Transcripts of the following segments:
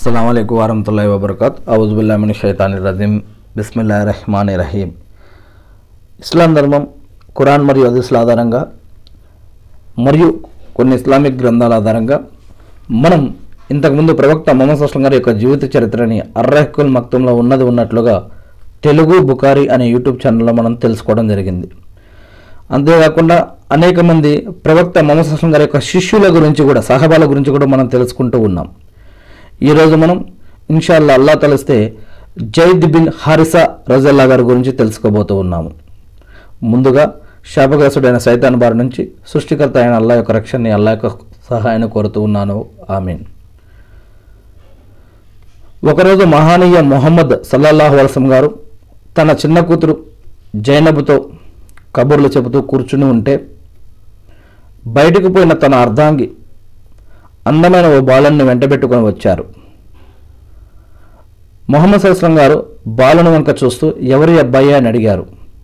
అస్సలం అయికు వరహతుల్లా వబర్కత్ అవుజుబుల్లామిన్ షైతాని రజీం బిస్మిల్లా రహమాన్ రహీం ఇస్లాం ధర్మం ఖురాన్ మరియు హదీస్ల ఆధారంగా మరియు కొన్ని ఇస్లామిక్ గ్రంథాల ఆధారంగా మనం ఇంతకుముందు ప్రవక్త మొహమ్మద్ అస్లం గారి యొక్క జీవిత చరిత్రని అర్రహకుల్ మక్తంలో ఉన్నది ఉన్నట్లుగా తెలుగు బుకారి అనే యూట్యూబ్ ఛానల్లో మనం తెలుసుకోవడం జరిగింది అంతేకాకుండా అనేక మంది ప్రవక్త మొహమ్మద్ అస్లం గారి యొక్క శిష్యుల గురించి కూడా సహబాల గురించి కూడా మనం తెలుసుకుంటూ ఉన్నాం ఈరోజు మనం ఇన్షాల్లా అల్లా తలిస్తే జైద్ బిన్ హారిసా రజల్లా గారి గురించి తెలుసుకోబోతూ ఉన్నాము ముందుగా శాపగ్రస్తుడైన సైతాన్ బారి నుంచి సృష్టికర్త అయిన అల్లా యొక్క రక్షణని అల్లా యొక్క సహాయాన్ని కోరుతూ ఉన్నాను ఆమీన్ ఒకరోజు మహానీయ మొహమ్మద్ సల్లల్లాహు అలసం గారు తన చిన్న కూతురు జైనబుతో కబుర్లు చెబుతూ కూర్చుని ఉంటే బయటకు పోయిన తన అర్ధాంగి అందమైన ఓ బాలుని వెంటబెట్టుకొని వచ్చారు మొహమ్మద్ సల్స్లం గారు బాలును వంక చూస్తూ ఎవరి అబ్బాయి అని అడిగారు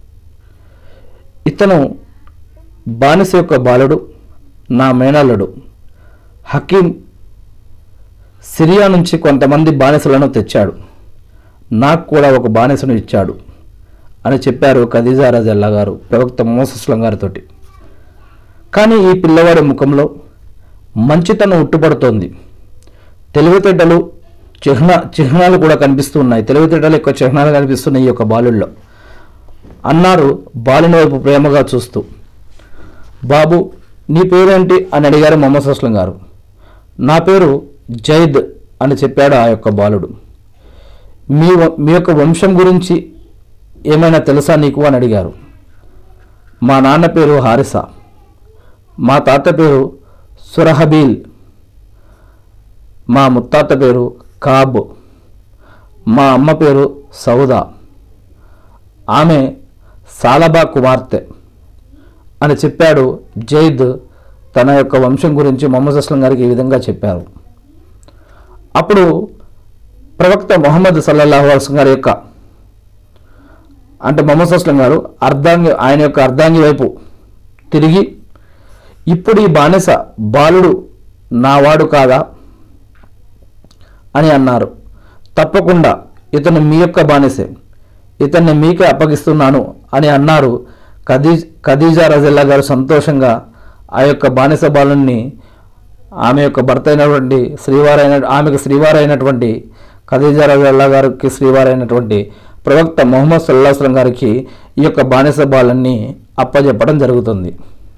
ఇతను బానిస యొక్క బాలుడు నా మేనల్లుడు హకీం సిరియా నుంచి కొంతమంది బానిసలను తెచ్చాడు నాకు కూడా ఒక బానిసను ఇచ్చాడు అని చెప్పారు ఖదీజా రజల్లా గారు ప్రవక్త మోసస్లం గారితోటి కానీ ఈ పిల్లవాడి ముఖంలో మంచితనం ఉట్టుపడుతోంది తెలివితేటలు చిహ్న చిహ్నాలు కూడా కనిపిస్తూ ఉన్నాయి తెలివితేటలు ఎక్కువ చిహ్నాలు కనిపిస్తున్నాయి ఈ యొక్క బాలుల్లో అన్నారు బాలుని వైపు ప్రేమగా చూస్తూ బాబు నీ పేరేంటి అని అడిగారు మొహమ్మద్ అస్లం గారు నా పేరు జైద్ అని చెప్పాడు ఆ యొక్క బాలుడు మీ వ- మీ యొక్క వంశం గురించి ఏమైనా తెలుసా నీకు అని అడిగారు మా నాన్న పేరు హారిసా మా తాత పేరు సురహబీల్ మా ముత్తాత పేరు కాబ్ మా అమ్మ పేరు సౌదా ఆమె సాలబా కుమార్తె అని చెప్పాడు జైద్ తన యొక్క వంశం గురించి మొహమ్మద్ అస్లం గారికి ఈ విధంగా చెప్పారు అప్పుడు ప్రవక్త మొహమ్మద్ సల్లల్లాహు అస్లం గారి యొక్క అంటే మొహమ్మద్ అస్లం గారు అర్ధాంగి ఆయన యొక్క అర్ధాంగి వైపు తిరిగి ఇప్పుడు ఈ బానిస బాలుడు నావాడు కాదా అని అన్నారు తప్పకుండా ఇతను మీ యొక్క బానిసే ఇతన్ని మీకే అప్పగిస్తున్నాను అని అన్నారు ఖదీ ఖదీజా రజిల్లా గారు సంతోషంగా ఆ యొక్క బానిస బాలుని ఆమె యొక్క భర్త అయినటువంటి శ్రీవారైన ఆమెకు శ్రీవారైనటువంటి ఖదీజా రజిల్లా గారికి శ్రీవారైనటువంటి ప్రవక్త మొహమ్మద్ సల్లాహం గారికి ఈ యొక్క బానిస బాలుని అప్పజెప్పడం జరుగుతుంది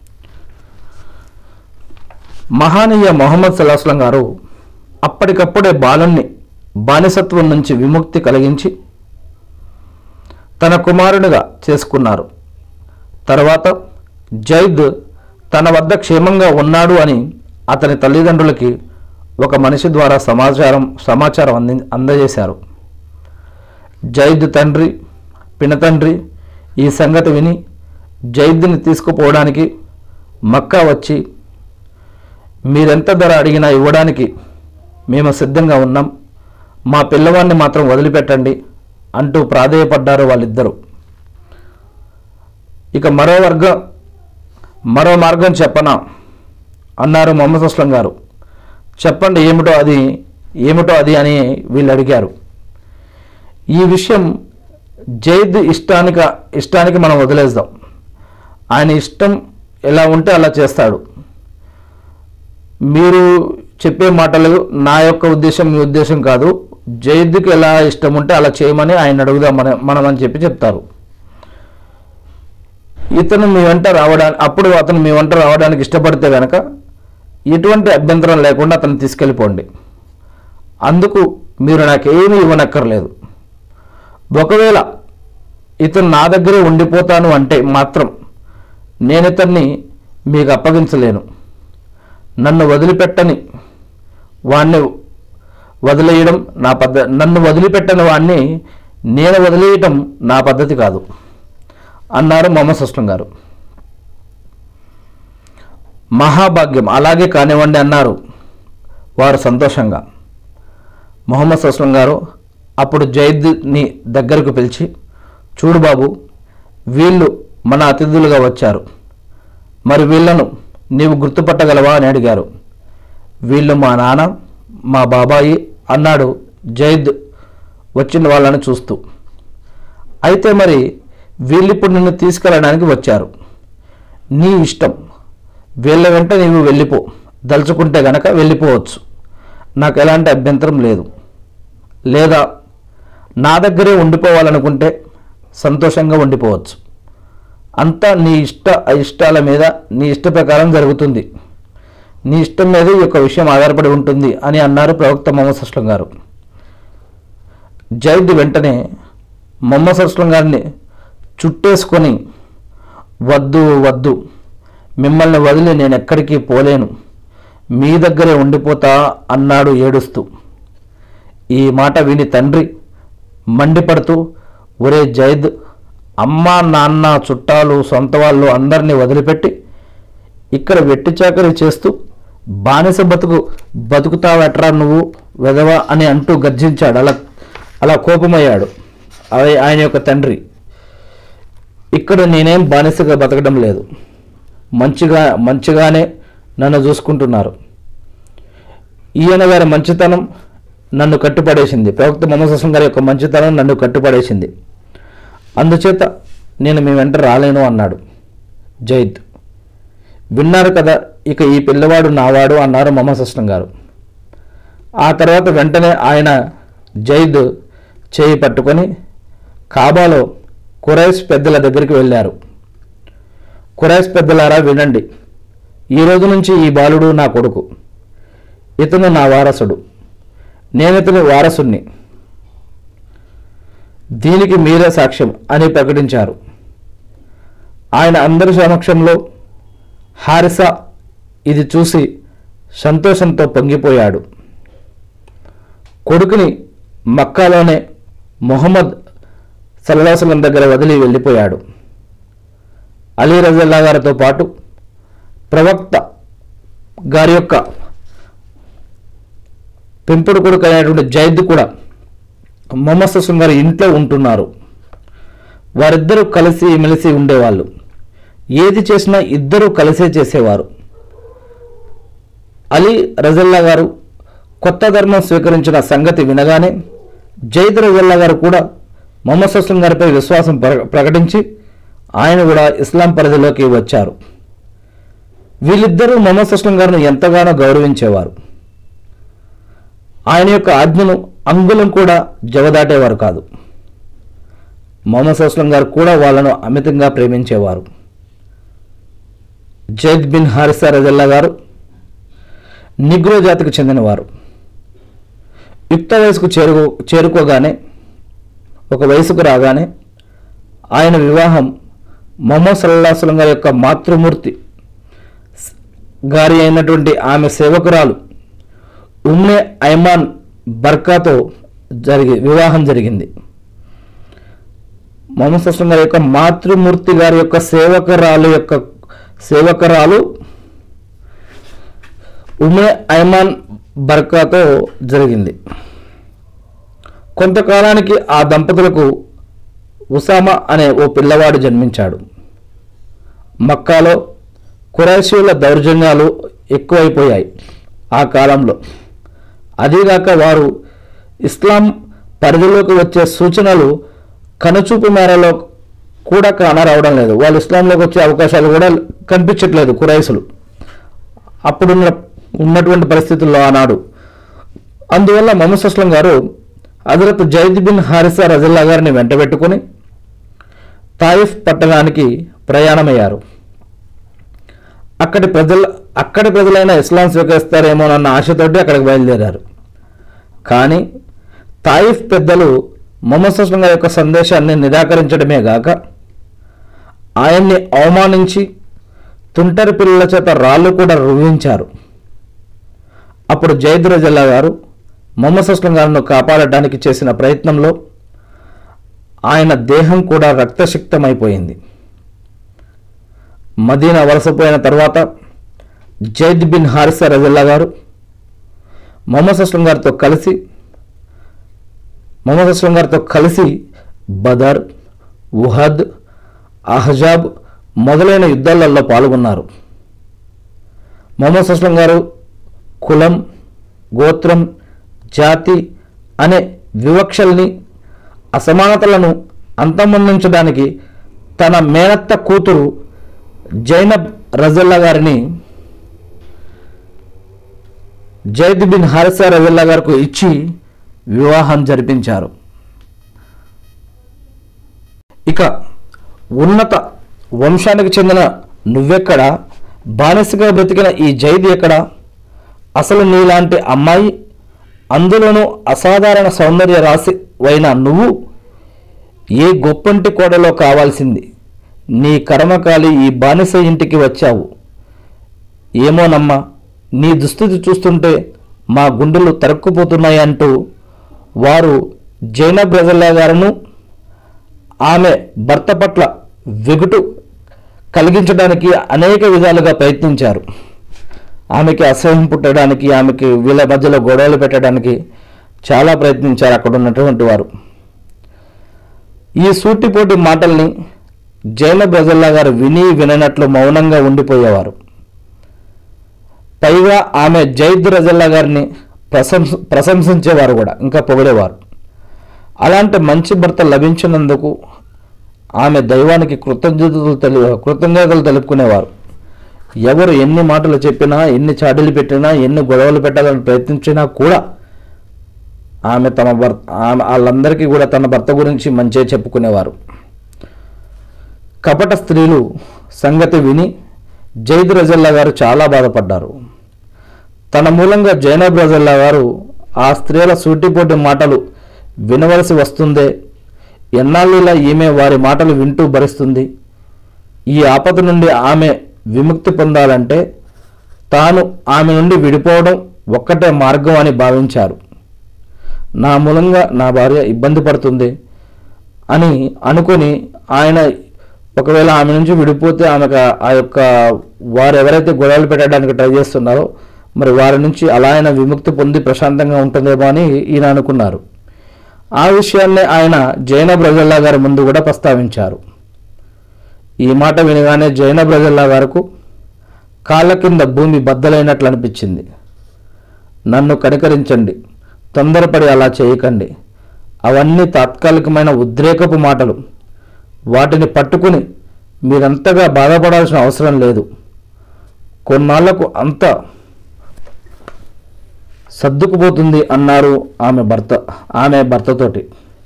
మహానీయ మొహమ్మద్ సల్లాహం గారు అప్పటికప్పుడే బాలుణ్ణి బానిసత్వం నుంచి విముక్తి కలిగించి తన కుమారునిగా చేసుకున్నారు తర్వాత జైద్ తన వద్ద క్షేమంగా ఉన్నాడు అని అతని తల్లిదండ్రులకి ఒక మనిషి ద్వారా సమాచారం సమాచారం అంది అందజేశారు జైద్ తండ్రి పినతండ్రి ఈ సంగతి విని జైద్ని తీసుకుపోవడానికి మక్కా వచ్చి మీరెంత ధర అడిగినా ఇవ్వడానికి మేము సిద్ధంగా ఉన్నాం మా పిల్లవాడిని మాత్రం వదిలిపెట్టండి అంటూ ప్రాధేయపడ్డారు వాళ్ళిద్దరూ ఇక మరో వర్గం మరో మార్గం చెప్పనా అన్నారు మొహమ్మద్ అస్లం గారు చెప్పండి ఏమిటో అది ఏమిటో అది అని వీళ్ళు అడిగారు ఈ విషయం జైద్ ఇష్టానిక ఇష్టానికి మనం వదిలేద్దాం ఆయన ఇష్టం ఎలా ఉంటే అలా చేస్తాడు మీరు చెప్పే మాటలు నా యొక్క ఉద్దేశం మీ ఉద్దేశం కాదు జైద్కి ఎలా ఇష్టం ఉంటే అలా చేయమని ఆయన అడుగుదాం మన మనం అని చెప్పి చెప్తారు ఇతను మీ వెంట రావడానికి అప్పుడు అతను మీ వెంట రావడానికి ఇష్టపడితే కనుక ఎటువంటి అభ్యంతరం లేకుండా అతను తీసుకెళ్ళిపోండి అందుకు మీరు నాకేమీ ఇవ్వనక్కర్లేదు ఒకవేళ ఇతను నా దగ్గరే ఉండిపోతాను అంటే మాత్రం నేను ఇతన్ని మీకు అప్పగించలేను నన్ను వదిలిపెట్టని వాణ్ణి వదిలేయడం నా పద్ధ నన్ను వదిలిపెట్టని వాణ్ణి నేను వదిలేయటం నా పద్ధతి కాదు అన్నారు మొహమ్మద్ సస్లం గారు మహాభాగ్యం అలాగే కానివ్వండి అన్నారు వారు సంతోషంగా మొహమ్మద్ సస్లం గారు అప్పుడు జైద్ని దగ్గరకు పిలిచి చూడు బాబు వీళ్ళు మన అతిథులుగా వచ్చారు మరి వీళ్ళను నీవు గుర్తుపట్టగలవా అని అడిగారు వీళ్ళు మా నాన్న మా బాబాయి అన్నాడు జైద్ వచ్చిన వాళ్ళని చూస్తూ అయితే మరి వీళ్ళిప్పుడు నిన్ను తీసుకెళ్ళడానికి వచ్చారు నీ ఇష్టం వీళ్ళ వెంట నీవు వెళ్ళిపో దలుచుకుంటే గనక వెళ్ళిపోవచ్చు నాకు ఎలాంటి అభ్యంతరం లేదు లేదా నా దగ్గరే ఉండిపోవాలనుకుంటే సంతోషంగా ఉండిపోవచ్చు అంతా నీ ఇష్ట ఇష్టాల మీద నీ ఇష్ట ప్రకారం జరుగుతుంది నీ ఇష్టం మీద ఈ యొక్క విషయం ఆధారపడి ఉంటుంది అని అన్నారు ప్రవక్త మొహమ్మద్ అస్లం గారు జైద్ వెంటనే మొహమ్మద్ అస్లం గారిని చుట్టేసుకొని వద్దు వద్దు మిమ్మల్ని వదిలి నేను ఎక్కడికి పోలేను మీ దగ్గరే ఉండిపోతా అన్నాడు ఏడుస్తూ ఈ మాట విని తండ్రి మండిపడుతూ ఒరే జైద్ అమ్మ నాన్న చుట్టాలు సొంత వాళ్ళు అందరినీ వదిలిపెట్టి ఇక్కడ వెట్టి చాకరీ చేస్తూ బానిస బతుకు బతుకుతావట్రా నువ్వు వెదవ అని అంటూ గర్జించాడు అలా అలా కోపమయ్యాడు అవి ఆయన యొక్క తండ్రి ఇక్కడ నేనేం బానిసగా బతకడం లేదు మంచిగా మంచిగానే నన్ను చూసుకుంటున్నారు ఈయన గారి మంచితనం నన్ను కట్టుపడేసింది ప్రవక్త మొహమ్మద్ హసన్ గారి యొక్క మంచితనం నన్ను కట్టుపడేసింది అందుచేత నేను మీ వెంట రాలేను అన్నాడు జైద్ విన్నారు కదా ఇక ఈ పిల్లవాడు నావాడు అన్నారు మొహమ్మద్ హసన్ గారు ఆ తర్వాత వెంటనే ఆయన జైద్ చేయి పట్టుకొని కాబాలో కురైస్ పెద్దల దగ్గరికి వెళ్ళారు కురైస్ పెద్దలారా వినండి ఈ రోజు నుంచి ఈ బాలుడు నా కొడుకు ఇతను నా వారసుడు నేను ఇతని వారసుణ్ణి దీనికి మీరే సాక్ష్యం అని ప్రకటించారు ఆయన అందరి సమక్షంలో హారిస ఇది చూసి సంతోషంతో పొంగిపోయాడు కొడుకుని మక్కాలోనే మొహమ్మద్ సల్లాహసలం దగ్గర వదిలి వెళ్ళిపోయాడు అలీ రజల్లా గారితో పాటు ప్రవక్త గారి యొక్క పెంపుడు కొడుకు అయినటువంటి జైద్ కూడా మొహమ్మద్ సస్సం గారి ఇంట్లో ఉంటున్నారు వారిద్దరూ కలిసి మెలిసి ఉండేవాళ్ళు ఏది చేసినా ఇద్దరూ కలిసే చేసేవారు అలీ రజల్లా గారు కొత్త ధర్మం స్వీకరించిన సంగతి వినగానే జైద్ రజల్లా గారు కూడా మొహమ్మద్ సస్లం గారిపై విశ్వాసం ప్ర- ప్రకటించి ఆయన కూడా ఇస్లాం పరిధిలోకి వచ్చారు వీళ్ళిద్దరూ మొహమ్మద్ సస్లం గారిని ఎంతగానో గౌరవించేవారు ఆయన యొక్క ఆజ్ఞను అంగుళం కూడా జవదాటేవారు కాదు మొహమ్మద్ సస్లం గారు కూడా వాళ్ళను అమితంగా ప్రేమించేవారు జైద్ బిన్ హారిసా రజల్లా గారు నిగ్రో జాతికి చెందినవారు యుక్త వయసుకు చేరుకో చేరుకోగానే ఒక వయసుకు రాగానే ఆయన వివాహం మొహమ్మద్ సల్లాహం గారి యొక్క మాతృమూర్తి గారి అయినటువంటి ఆమె సేవకురాలు ఉమ్నే ఐమాన్ బర్కాతో జరిగి వివాహం జరిగింది మొహమ్మద్ సస్లం గారి యొక్క మాతృమూర్తి గారి యొక్క సేవకురాలు యొక్క సేవకురాలు ఉమ్నే ఐమాన్ బర్కాతో జరిగింది కొంతకాలానికి ఆ దంపతులకు ఉసామా అనే ఓ పిల్లవాడు జన్మించాడు మక్కాలో కురైషీల దౌర్జన్యాలు ఎక్కువైపోయాయి ఆ కాలంలో అదీగాక వారు ఇస్లాం పరిధిలోకి వచ్చే సూచనలు కనుచూపు మేరలో కూడా కానరావడం లేదు వాళ్ళు ఇస్లాంలోకి వచ్చే అవకాశాలు కూడా కనిపించట్లేదు కురైసులు అప్పుడున్న ఉన్నటువంటి పరిస్థితుల్లో ఆనాడు అందువల్ల మొహమ్మద్ అస్లం గారు హజరత్ జైద్ బిన్ హారిసా రజల్లా గారిని వెంటబెట్టుకుని తాయిఫ్ పట్టణానికి ప్రయాణమయ్యారు అక్కడి ప్రజల అక్కడి ప్రజలైన ఇస్లాం స్వీకరిస్తారేమోనన్న ఆశతోటి అక్కడికి బయలుదేరారు కానీ తాయిఫ్ పెద్దలు మొహమ్మద్ అస్లం గారి యొక్క సందేశాన్ని నిరాకరించడమే గాక ఆయన్ని అవమానించి తుంటరి పిల్లల చేత రాళ్ళు కూడా రువించారు అప్పుడు జైద్ రజల్లా గారు మొహమ్మద్ అస్లం గారిను కాపాడటానికి చేసిన ప్రయత్నంలో ఆయన దేహం కూడా రక్తసిక్తమైపోయింది మదీనా వలసపోయిన తర్వాత జైద్ బిన్ హారిసా రజల్లా గారు మొహమ్మద్ అస్లం గారితో కలిసి మొహమ్మద్ అస్లం గారితో కలిసి బదర్ ఉహద్ అహజాబ్ మొదలైన యుద్ధాలలో పాల్గొన్నారు మొహమ్మద్ అస్లం గారు కులం గోత్రం జాతి అనే వివక్షల్ని అసమానతలను అంతమొందించడానికి తన మేనత్త కూతురు జైనబ్ రజల్లా గారిని జైద్ బిన్ హారిసా రజల్లా గారికి ఇచ్చి వివాహం జరిపించారు ఇక ఉన్నత వంశానికి చెందిన నువ్వెక్కడ బానిసగా బ్రతికిన ఈ జైద్ ఎక్కడ అసలు నీలాంటి అమ్మాయి అందులోనూ అసాధారణ సౌందర్య రాశి అయిన నువ్వు ఏ గొప్పంటి కోడలో కావాల్సింది నీ కర్మకాలి ఈ బానిస ఇంటికి వచ్చావు ఏమోనమ్మా నీ దుస్థితి చూస్తుంటే మా గుండెలు తరుక్కుపోతున్నాయి అంటూ వారు జైనబ్ రజల్లా గారును ఆమె భర్త పట్ల వెగుటు కలిగించడానికి అనేక విధాలుగా ప్రయత్నించారు ఆమెకి అసహ్యం పుట్టడానికి ఆమెకి వీళ్ళ మధ్యలో గొడవలు పెట్టడానికి చాలా ప్రయత్నించారు అక్కడ ఉన్నటువంటి వారు ఈ సూటిపోటి మాటల్ని జైన బ్రజల్లా గారు విని విననట్లు మౌనంగా ఉండిపోయేవారు పైగా ఆమె జైద్ రజల్లా గారిని ప్రశంస ప్రశంసించేవారు కూడా ఇంకా పొగిడేవారు అలాంటి మంచి భర్త లభించినందుకు ఆమె దైవానికి కృతజ్ఞతలు తెలి కృతజ్ఞతలు తెలుపుకునేవారు ఎవరు ఎన్ని మాటలు చెప్పినా ఎన్ని చాడీలు పెట్టినా ఎన్ని గొడవలు పెట్టాలని ప్రయత్నించినా కూడా ఆమె తమ భర్త ఆమె వాళ్ళందరికీ కూడా తన భర్త గురించి మంచిగా చెప్పుకునేవారు కపట స్త్రీలు సంగతి విని జైద్ రజల్లా గారు చాలా బాధపడ్డారు తన మూలంగా జైనబ్ రజల్లా గారు ఆ స్త్రీల సూటిపోటి మాటలు వినవలసి వస్తుందే ఎన్నాళ్ళు ఇలా ఈమె వారి మాటలు వింటూ భరిస్తుంది ఈ ఆపద నుండి ఆమె విముక్తి పొందాలంటే తాను ఆమె నుండి విడిపోవడం ఒక్కటే మార్గం అని భావించారు నా మూలంగా నా భార్య ఇబ్బంది పడుతుంది అని అనుకొని ఆయన ఒకవేళ ఆమె నుంచి విడిపోతే ఆమెకు ఆ- ఆ యొక్క వారు ఎవరైతే గొడవలు పెట్టడానికి ట్రై చేస్తున్నారో మరి వారి నుంచి అలా ఆయన విముక్తి పొంది ప్రశాంతంగా ఉంటుందేమో అని ఈయన అనుకున్నారు ఆ విషయాన్నే ఆయన జైనబ్ రజల్లా గారి ముందు కూడా ప్రస్తావించారు ఈ మాట వినగానే జైనబ్ రజల్లా గారికి కాళ్ళ కింద భూమి బద్దలైనట్లు అనిపించింది నన్ను కనికరించండి తొందరపడి అలా చేయకండి అవన్నీ తాత్కాలికమైన ఉద్రేకపు మాటలు వాటిని పట్టుకుని మీరంతగా బాధపడాల్సిన అవసరం లేదు కొన్నాళ్లకు అంత సర్దుకుపోతుంది అన్నారు ఆమె భర్త ఆమె భర్తతోటి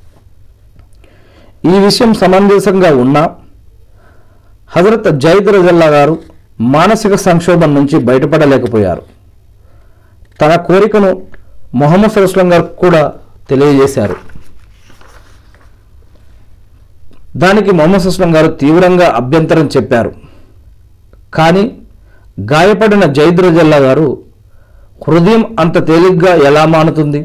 ఈ విషయం సమంజసంగా ఉన్నా హజరత్ జైద్ రజల్లా గారు మానసిక సంక్షోభం నుంచి బయటపడలేకపోయారు తన కోరికను మొహమ్మద్ సల్లాం గారు కూడా తెలియజేశారు దానికి మొహమ్మద్ సుస్లం గారు తీవ్రంగా అభ్యంతరం చెప్పారు కానీ గాయపడిన జైద్ రజల్లా గారు హృదయం అంత తేలిగ్గా ఎలా మానుతుంది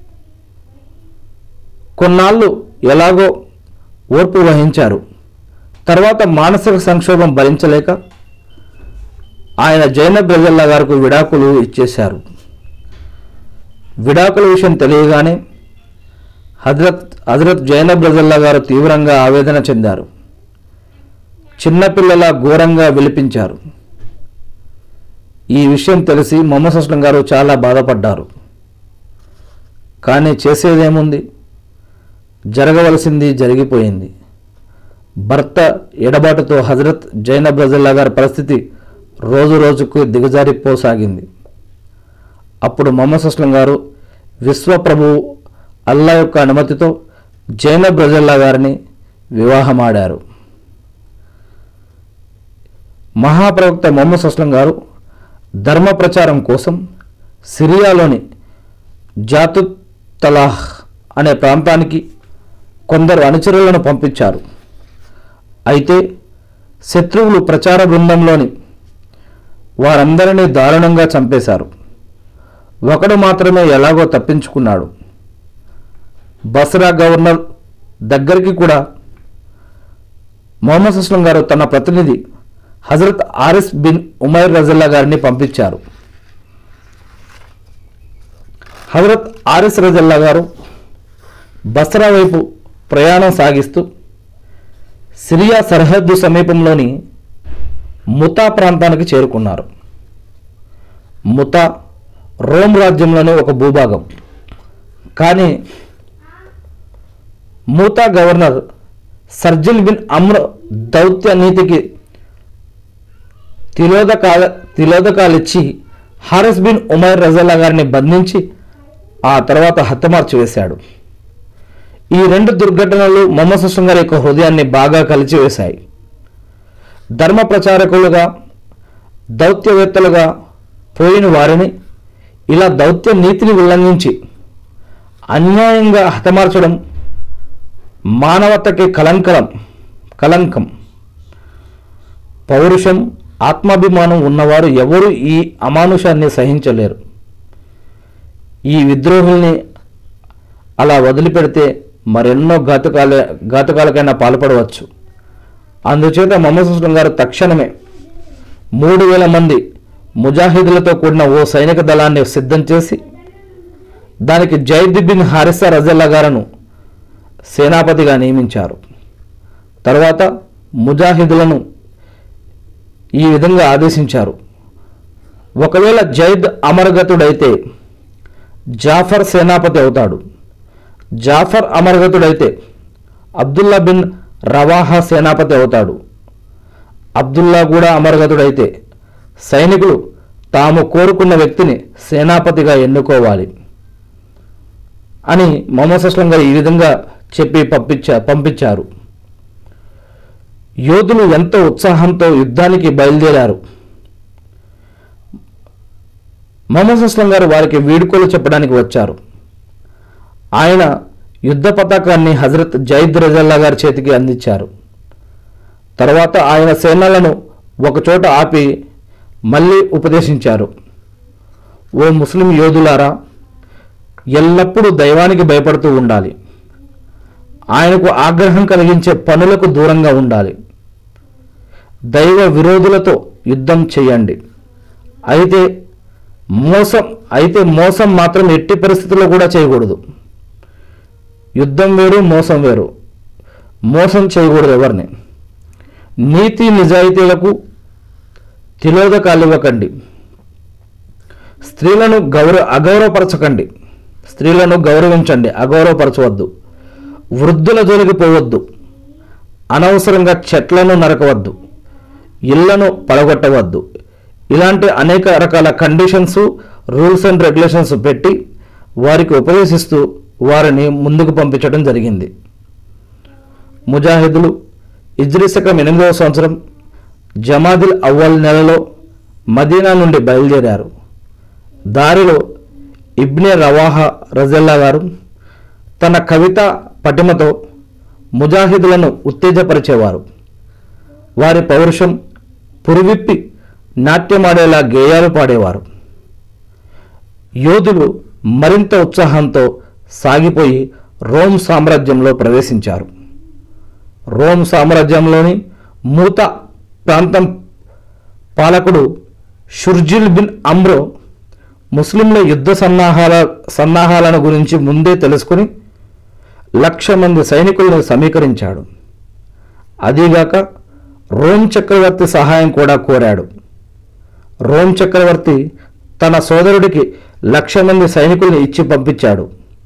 కొన్నాళ్ళు ఎలాగో ఓర్పు వహించారు తర్వాత మానసిక సంక్షోభం భరించలేక ఆయన జైనబ్ రజల్లా గారికి విడాకులు ఇచ్చేశారు విడాకుల విషయం తెలియగానే హజరత్ హజరత్ జైనబ్ రజల్లా గారు తీవ్రంగా ఆవేదన చెందారు చిన్నపిల్లల ఘోరంగా విలిపించారు ఈ విషయం తెలిసి మొహమ్మద్ అస్లం గారు చాలా బాధపడ్డారు కానీ చేసేదేముంది జరగవలసింది జరిగిపోయింది భర్త ఎడబాటుతో హజరత్ జైనబ్ రజల్లా గారి పరిస్థితి రోజు రోజుకు దిగజారిపోసాగింది అప్పుడు మొహమ్మద్ అస్లం గారు విశ్వప్రభువు అల్లా యొక్క అనుమతితో జైనబ్ రజల్లా గారిని వివాహమాడారు మహాప్రవక్త మొహమ్మద్ అస్లం గారు ధర్మ ప్రచారం కోసం సిరియాలోని జాతు తలాహ్ అనే ప్రాంతానికి కొందరు అనుచరులను పంపించారు అయితే శత్రువులు ప్రచార బృందంలోని వారందరినీ దారుణంగా చంపేశారు ఒకడు మాత్రమే ఎలాగో తప్పించుకున్నాడు బసరా గవర్నర్ దగ్గరికి కూడా మొహమ్మద్ అస్లం గారు తన ప్రతినిధి హజరత్ ఆరిస్ బిన్ ఉమైర్ రజల్లా గారిని పంపించారు హజరత్ ఆరిస్ రజల్లా గారు బసరా వైపు ప్రయాణం సాగిస్తూ సిరియా సరిహద్దు సమీపంలోని ముతా ప్రాంతానికి చేరుకున్నారు ముతా రోమ్ రాజ్యంలోని ఒక భూభాగం కానీ మూతా గవర్నర్ సర్జిల్ బిన్ అమ్ర దౌత్య నీతికి తిలోదకాల తిలోదకాలిచ్చి హారిస్ బిన్ ఉమైర్ రజల్లా గారిని బంధించి ఆ తర్వాత హతమార్చి వేశాడు ఈ రెండు దుర్ఘటనలు మొహమ్మద్ సుస్లం గారి యొక్క హృదయాన్ని బాగా కలిచివేశాయి ధర్మ ప్రచారకులుగా దౌత్యవేత్తలుగా పోయిన వారిని ఇలా దౌత్య నీతిని ఉల్లంఘించి అన్యాయంగా హతమార్చడం మానవతకి కలంకరం కలంకం పౌరుషం ఆత్మాభిమానం ఉన్నవారు ఎవరు ఈ అమానుషాన్ని సహించలేరు ఈ విద్రోహుల్ని అలా వదిలిపెడితే మరెన్నో ఘాతుకాల ఘాతుకాలకైనా పాల్పడవచ్చు అందుచేత మొహమ్మద్ సుస్లం గారు తక్షణమే మూడు వేల మంది ముజాహిదులతో కూడిన ఓ సైనిక దళాన్ని సిద్ధం చేసి దానికి జైద్ బిన్ హారిసా రజల్లా గారును సేనాపతిగా నియమించారు తర్వాత ముజాహిదులను ఈ విధంగా ఆదేశించారు ఒకవేళ జైద్ అమరగతుడైతే జాఫర్ సేనాపతి అవుతాడు జాఫర్ అమరగతుడైతే అబ్దుల్లా బిన్ రవాహా సేనాపతి అవుతాడు అబ్దుల్లా కూడా అమరగతుడైతే సైనికులు తాము కోరుకున్న వ్యక్తిని సేనాపతిగా ఎన్నుకోవాలి అని మొహమ్మద్ అస్లం గారు ఈ విధంగా చెప్పి పంపించా పంపించారు యోధులు ఎంతో ఉత్సాహంతో యుద్ధానికి బయలుదేరారు మొహమ్మద్ అస్లం గారు వారికి వీడుకోలు చెప్పడానికి వచ్చారు ఆయన యుద్ధ పతాకాన్ని హజరత్ జైద్ రజల్లా గారి చేతికి అందించారు తర్వాత ఆయన సేనలను ఒకచోట ఆపి మళ్ళీ ఉపదేశించారు ఓ ముస్లిం యోధులారా ఎల్లప్పుడూ దైవానికి భయపడుతూ ఉండాలి ఆయనకు ఆగ్రహం కలిగించే పనులకు దూరంగా ఉండాలి దైవ విరోధులతో యుద్ధం చేయండి అయితే మోసం అయితే మోసం మాత్రం ఎట్టి పరిస్థితుల్లో కూడా చేయకూడదు యుద్ధం వేరు మోసం వేరు మోసం చేయకూడదు ఎవరిని నీతి నిజాయితీలకు తిలోదకాలు ఇవ్వకండి స్త్రీలను గౌరవ అగౌరవపరచకండి స్త్రీలను గౌరవించండి అగౌరవపరచవద్దు వృద్ధుల జోలికి పోవద్దు అనవసరంగా చెట్లను నరకవద్దు ఇళ్లను పడగొట్టవద్దు ఇలాంటి అనేక రకాల కండిషన్స్ రూల్స్ అండ్ రెగ్యులేషన్స్ పెట్టి వారికి ఉపదేశిస్తూ వారిని ముందుకు పంపించడం జరిగింది ముజాహిదులు ఇజ్రీ శకం ఎనిమిదవ సంవత్సరం జమాదిల్ అవ్వల్ నెలలో మదీనా నుండి బయలుదేరారు దారిలో ఇబ్నే రవాహా రజల్లా గారు తన కవిత పటిమతో ముజాహిదులను ఉత్తేజపరిచేవారు వారి పౌరుషం పురివిప్పి నాట్యమాడేలా గేయాలు పాడేవారు యోధులు మరింత ఉత్సాహంతో సాగిపోయి రోమ్ సామ్రాజ్యంలో ప్రవేశించారు రోమ్ సామ్రాజ్యంలోని మూత ప్రాంతం పాలకుడు షుర్జిల్ బిన్ అమ్రో ముస్లింల యుద్ధ సన్నాహాల సన్నాహాలను గురించి ముందే తెలుసుకుని లక్ష మంది సైనికులను సమీకరించాడు అదీగాక రోమ్ చక్రవర్తి సహాయం కూడా కోరాడు రోమ్ చక్రవర్తి తన సోదరుడికి లక్ష మంది సైనికుల్ని ఇచ్చి పంపించాడు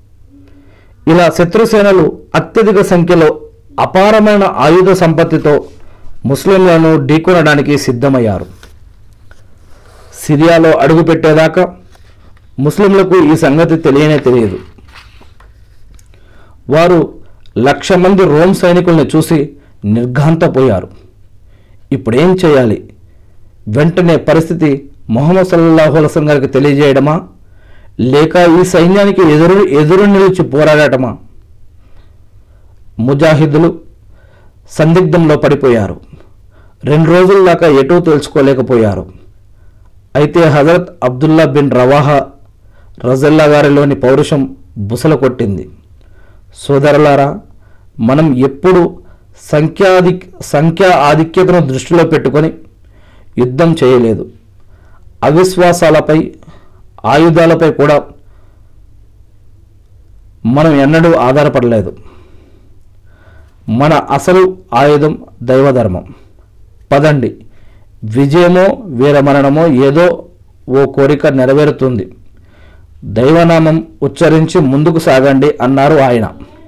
ఇలా శత్రుసేనలు అత్యధిక సంఖ్యలో అపారమైన ఆయుధ సంపత్తితో ముస్లింలను ఢీకొనడానికి సిద్ధమయ్యారు సిరియాలో అడుగుపెట్టేదాకా ముస్లింలకు ఈ సంగతి తెలియనే తెలియదు వారు లక్ష మంది రోమ్ సైనికుల్ని చూసి నిర్ఘాంతపోయారు ఇప్పుడేం చేయాలి వెంటనే పరిస్థితి మొహమ్మద్ సల్లాహు అలసం గారికి తెలియజేయడమా లేక ఈ సైన్యానికి ఎదురు ఎదురు నిలిచి పోరాడటమా ముజాహిదులు సందిగ్ధంలో పడిపోయారు రెండు రోజుల దాకా ఎటూ తెలుసుకోలేకపోయారు అయితే హజరత్ అబ్దుల్లా బిన్ రవాహా రజల్లా గారిలోని పౌరుషం బుసల కొట్టింది సోదరులారా మనం ఎప్పుడు సంఖ్యాధి సంఖ్యా ఆధిక్యతను దృష్టిలో పెట్టుకొని యుద్ధం చేయలేదు అవిశ్వాసాలపై ఆయుధాలపై కూడా మనం ఎన్నడూ ఆధారపడలేదు మన అసలు ఆయుధం దైవధర్మం పదండి విజయమో వీరమరణమో ఏదో ఓ కోరిక నెరవేరుతుంది దైవనామం ఉచ్చరించి ముందుకు సాగండి అన్నారు ఆయన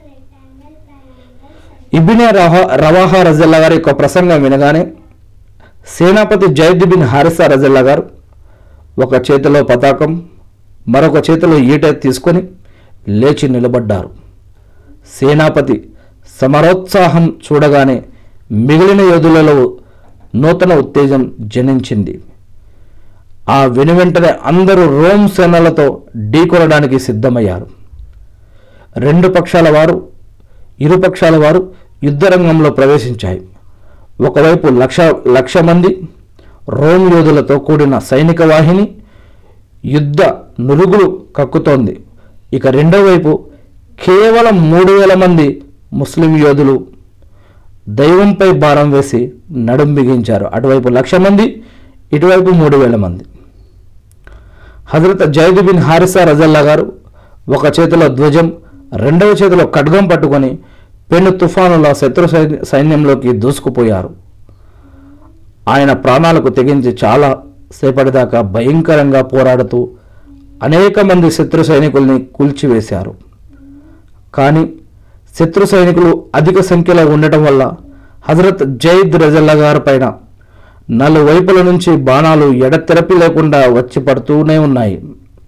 ఇబినే రహా రవాహా రజల్లా గారి యొక్క ప్రసంగం వినగానే సేనాపతి జైద్ బిన్ హారిసా రజల్లా గారు ఒక చేతిలో పతాకం మరొక చేతిలో ఈట తీసుకొని లేచి నిలబడ్డారు సేనాపతి సమరోత్సాహం చూడగానే మిగిలిన యోధులలో నూతన ఉత్తేజం జనించింది ఆ వెనువెంటనే అందరూ రోమ్ సేనలతో ఢీకొనడానికి సిద్ధమయ్యారు రెండు పక్షాల వారు ఇరు పక్షాల వారు యుద్ధరంగంలో ప్రవేశించాయి ఒకవైపు లక్ష లక్ష మంది రోమ్ యోధులతో కూడిన సైనిక వాహిని యుద్ధ నురుగులు కక్కుతోంది ఇక రెండో వైపు కేవలం మూడు వేల మంది ముస్లిం యోధులు దైవంపై భారం వేసి నడుం బిగించారు అటువైపు లక్ష మంది ఇటువైపు మూడు వేల మంది హజరత్ జైద్ బిన్ హారిసా రజల్లా గారు ఒక చేతిలో ధ్వజం రెండవ చేతిలో ఖడ్గం పట్టుకొని పెను తుఫానుల శత్రు సైన్య- సైన్యంలోకి దూసుకుపోయారు ఆయన ప్రాణాలకు తెగించి చాలా సేపటిదాకా భయంకరంగా పోరాడుతూ అనేక మంది శత్రు సైనికుల్ని కూల్చివేశారు కానీ శత్రు సైనికులు అధిక సంఖ్యలో ఉండటం వల్ల హజరత్ జైద్ రజల్లా గారి పైన నలువైపుల నుంచి బాణాలు ఎడతెరపి లేకుండా వచ్చి పడుతూనే ఉన్నాయి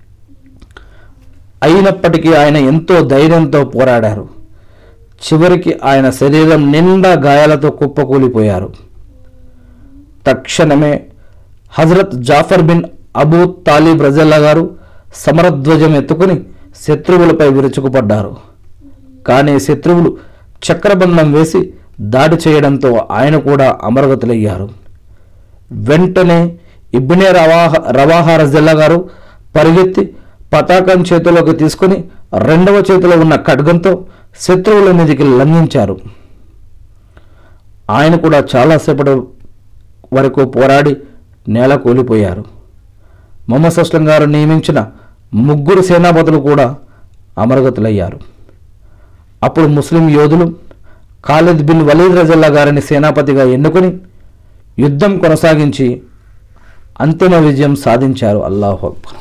అయినప్పటికీ ఆయన ఎంతో ధైర్యంతో పోరాడారు చివరికి ఆయన శరీరం నిండా గాయాలతో కుప్పకూలిపోయారు తక్షణమే హజరత్ జాఫర్ బిన్ అబూ తాలిబ్ రజల్లా గారు సమరధ్వజం ఎత్తుకుని శత్రువులపై విరుచుకుపడ్డారు కానీ శత్రువులు చక్రబంధం వేసి దాడి చేయడంతో ఆయన కూడా అమరగతులయ్యారు వెంటనే ఇబ్బినే రవాహ రవాహా రజల్లా గారు పరిగెత్తి పతాకం చేతిలోకి తీసుకుని రెండవ చేతిలో ఉన్న ఖడ్గంతో శత్రువుల మీదకి లంఘించారు ఆయన కూడా చాలాసేపటి వరకు పోరాడి నేల కూలిపోయారు మొహమ్మద్ అస్లం గారు నియమించిన ముగ్గురు సేనాపతులు కూడా అమరగతులయ్యారు అప్పుడు ముస్లిం యోధులు ఖాలిద్ బిన్ వలీద్ రజల్లా గారిని సేనాపతిగా ఎన్నుకొని యుద్ధం కొనసాగించి అంతిమ విజయం సాధించారు అల్లాహు అక్బర్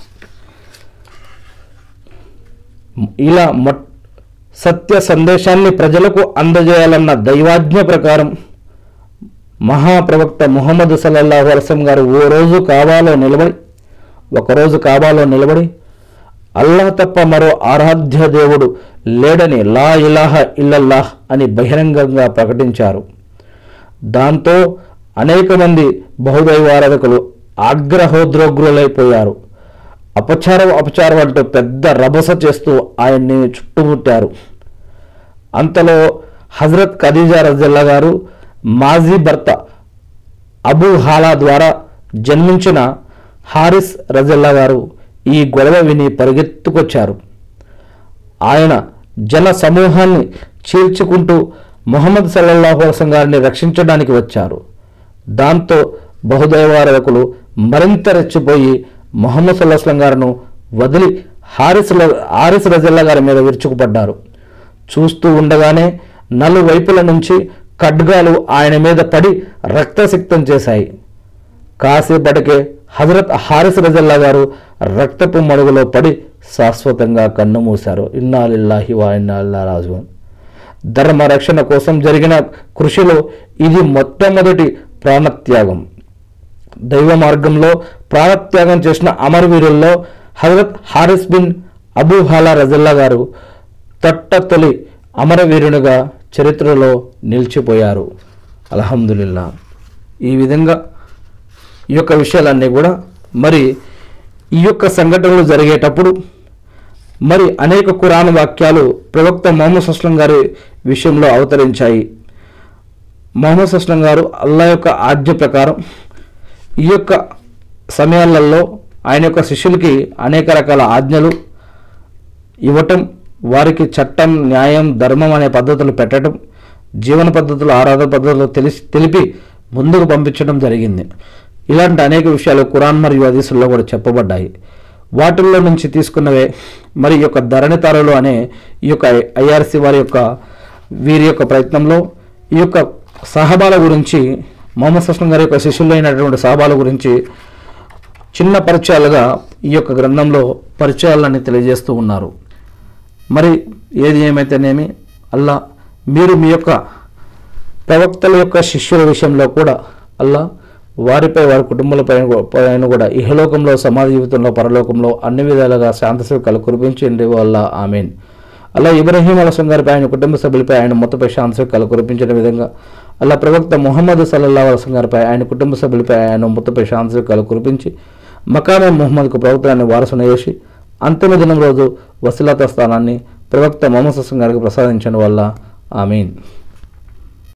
ఇలా మొట్ సత్య సందేశాన్ని ప్రజలకు అందజేయాలన్న దైవాజ్ఞ ప్రకారం మహాప్రవక్త ముహమ్మద్ సల్లల్లాహు అలసం గారు ఓ రోజు కాబాలో నిలబడి ఒకరోజు కాబాలో నిలబడి అల్లాహ్ తప్ప మరో ఆరాధ్య దేవుడు లేడని లా ఇలాహ ఇల్లల్లాహ్ అని బహిరంగంగా ప్రకటించారు దాంతో అనేక మంది బహుదైవారాధకులు ఆగ్రహోద్రోగ్రులైపోయారు అపచారం అపచారం అంటూ పెద్ద రభస చేస్తూ ఆయన్ని చుట్టుముట్టారు అంతలో హజరత్ ఖదీజా రజల్లా గారు మాజీ భర్త అబూ హాలా ద్వారా జన్మించిన హారిస్ రజల్లా గారు ఈ గొడవ విని పరిగెత్తుకొచ్చారు ఆయన జన సమూహాన్ని చీల్చుకుంటూ మొహమ్మద్ సల్లల్లాహు అలసం గారిని రక్షించడానికి వచ్చారు దాంతో బహుదైవారకులు మరింత రెచ్చిపోయి మొహమ్మద్ సల్లాహం గారిను వదిలి హారిస్ ల- హారిస్ రజల్లా గారి మీద విరుచుకుపడ్డారు చూస్తూ ఉండగానే నలువైపుల నుంచి ఖడ్గాలు ఆయన మీద పడి రక్తసిక్తం చేశాయి కాసేపటికే హజరత్ హారిస్ రజల్లా గారు రక్తపు మడుగులో పడి శాశ్వతంగా కన్ను మూశారు ఇన్నాలిల్లాహి వా ఇన్నా రాజు ధర్మ రక్షణ కోసం జరిగిన కృషిలో ఇది మొట్టమొదటి ప్రాణత్యాగం దైవ మార్గంలో ప్రాణత్యాగం చేసిన అమరవీరుల్లో హజరత్ హారిస్ బిన్ అబూ హాలా రజల్లా గారు తొట్టతొలి అమరవీరునిగా చరిత్రలో నిలిచిపోయారు అల్హమ్దులిల్లా ఈ విధంగా ఈ యొక్క విషయాలన్నీ కూడా మరి ఈ యొక్క సంఘటనలు జరిగేటప్పుడు మరి అనేక కురాన్ వాక్యాలు ప్రవక్త మొహమ్మద్ అస్లం గారి విషయంలో అవతరించాయి మొహమ్మద్ అస్లం గారు అల్లా యొక్క ఆజ్ఞ ప్రకారం ఈ యొక్క సమయాలలో ఆయన యొక్క శిష్యులకి అనేక రకాల ఆజ్ఞలు ఇవ్వటం వారికి చట్టం న్యాయం ధర్మం అనే పద్ధతులు పెట్టడం జీవన పద్ధతులు ఆరాధన పద్ధతులు తెలిసి తెలిపి ముందుకు పంపించడం జరిగింది ఇలాంటి అనేక విషయాలు ఖురాన్ మరియు హదీసుల్లో కూడా చెప్పబడ్డాయి వాటిల్లో నుంచి తీసుకున్నవే మరి ఈ యొక్క ధరణితారలు అనే ఈ యొక్క ఐఆర్సి వారి యొక్క వీరి యొక్క ప్రయత్నంలో ఈ యొక్క సహబాల గురించి మొహమ్మద్ సస్లం గారి యొక్క శిష్యులైనటువంటి సహబాల గురించి చిన్న పరిచయాలుగా ఈ యొక్క గ్రంథంలో పరిచయాలని తెలియజేస్తూ ఉన్నారు మరి ఏది ఏమైతేనేమి అల్లా మీరు మీ యొక్క ప్రవక్తల యొక్క శిష్యుల విషయంలో కూడా అల్లా వారిపై వారి కుటుంబాలపై పైన కూడా ఇహలోకంలో సమాజ జీవితంలో పరలోకంలో అన్ని విధాలుగా శాంతి సుఖాలు కురిపించండి వల్ల ఆమెన్ అలా ఇబ్రహీం అలసం గారిపై ఆయన కుటుంబ సభ్యులపై ఆయన మొత్తపై శాంతి సుఖాలు కురిపించిన విధంగా అలా ప్రవక్త ముహమ్మద్ సల్లల్లా అలసం గారిపై ఆయన కుటుంబ సభ్యులపై ఆయన మొత్తపై శాంతి సుఖాలు కురిపించి మకామే ముహమ్మద్కు ప్రవక్తాన్ని వారసున చేసి అంతిమ దినం రోజు వసిలత స్థానాన్ని ప్రవక్త మొహమ్మద్ సస్సం గారికి ప్రసాదించడం వల్ల ఆమీన్